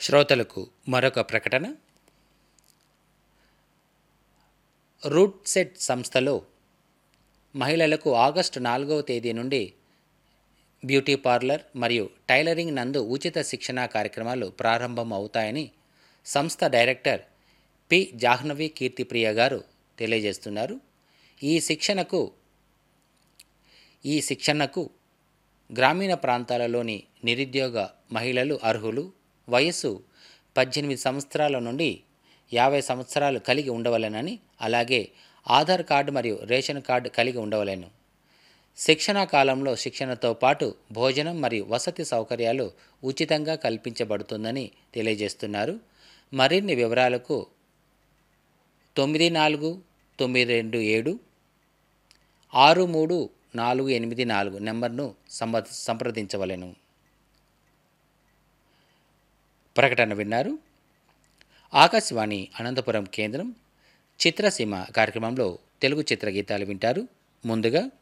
శ్రోతలకు మరొక ప్రకటన రూట్ సెట్ సంస్థలో మహిళలకు ఆగస్టు నాలుగవ తేదీ నుండి బ్యూటీ పార్లర్ మరియు టైలరింగ్ నందు ఉచిత శిక్షణా కార్యక్రమాలు ప్రారంభం అవుతాయని సంస్థ డైరెక్టర్ పి జాహ్నవి కీర్తిప్రియ గారు తెలియజేస్తున్నారు ఈ శిక్షణకు ఈ శిక్షణకు గ్రామీణ ప్రాంతాలలోని నిరుద్యోగ మహిళలు అర్హులు వయస్సు పద్దెనిమిది సంవత్సరాల నుండి యాభై సంవత్సరాలు కలిగి ఉండవలెనని అలాగే ఆధార్ కార్డు మరియు రేషన్ కార్డు కలిగి ఉండవలెను శిక్షణా కాలంలో శిక్షణతో పాటు భోజనం మరియు వసతి సౌకర్యాలు ఉచితంగా కల్పించబడుతుందని తెలియజేస్తున్నారు మరిన్ని వివరాలకు తొమ్మిది నాలుగు తొమ్మిది రెండు ఏడు ఆరు మూడు నాలుగు ఎనిమిది నాలుగు నెంబర్ను సంబ సంప్రదించవలెను ప్రకటన విన్నారు ఆకాశవాణి అనంతపురం కేంద్రం చిత్రసీమ కార్యక్రమంలో తెలుగు చిత్రగీతాలు వింటారు ముందుగా